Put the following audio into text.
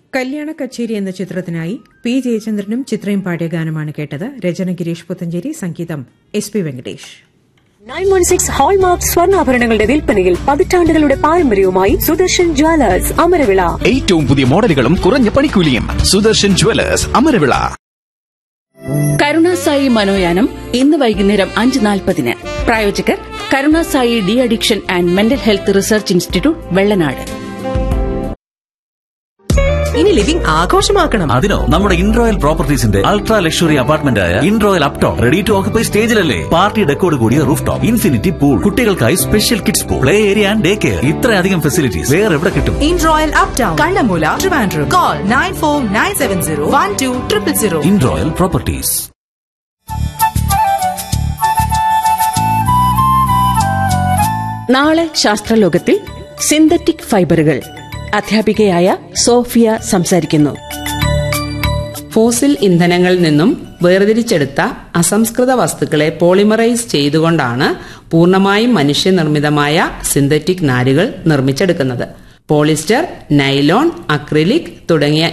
കല്യാണ കച്ചേരി എന്ന ചിത്രത്തിനായി പി ജയചന്ദ്രനും ചിത്രയും പാടിയ ഗാനമാണ് കേട്ടത് രചന ഗിരീഷ് പുത്തഞ്ചേരി സംഗീതം S P Venkatesh nine one six hallmark സ്വർണ്ണാഭരണങ്ങളുടെ വിൽപ്പനയിൽ പതിറ്റാണ്ടുകളുടെ പാരമ്പര്യവുമായി സുദർശൻ ജ്വല്ലേഴ്സ് അമരവിള ഏറ്റവും പുതിയ മോഡലുകളും കുറഞ്ഞ പണിക്കൂലിയും സുദർശൻ ജുവലേഴ്സ് അമരവിള കരുണാസായി മനോയാനം ഇന്ന് വൈകുന്നേരം അഞ്ച് നാൽപ്പതിന് പ്രായോജകർ Karunasai de addiction and mental health research institute Vellanad ഇനി ലിവിംഗ് ആഘോഷമാക്കണം അതിനോ നമ്മുടെ ഇൻറോയൽ പ്രോപ്പർട്ടീസിന്റെ അൾട്രാ ലക്ഷറി അപ്പാർട്ട്മെന്റ് ആയ Inroyal uptown ready to occupy സ്റ്റേജിലല്ലേ പാർട്ടി ഡെക്കോട് കൂടിയ റൂഫ് ടോപ്പ് ഇൻഫിനിറ്റി പൂൾ കുട്ടികൾക്കായി special kids pool play area and day care ഇത്രയധികം ഫെസിലിറ്റീസ് വേറെ എവിടെ കിട്ടും Inroyal uptown Kannammoola Trivandrum call nine four nine seven zero one two triple zero Inroyal properties നാളെ ശാസ്ത്രലോകത്തിൽ synthetic ഫൈബറുകൾ അധ്യാപികയായ സോഫിയ സംസാരിക്കുന്നു ഫോസിൽ ഇന്ധനങ്ങളിൽ നിന്നും വേർതിരിച്ചെടുത്ത അസംസ്കൃത വസ്തുക്കളെ പോളിമറൈസ് ചെയ്തുകൊണ്ടാണ് പൂർണ്ണമായും മനുഷ്യനിർമ്മിതമായ സിന്തറ്റിക് നാരുകൾ നിർമ്മിച്ചെടുക്കുന്നത് പോളിസ്റ്റർ നൈലോൺ അക്രിലിക് തുടങ്ങിയ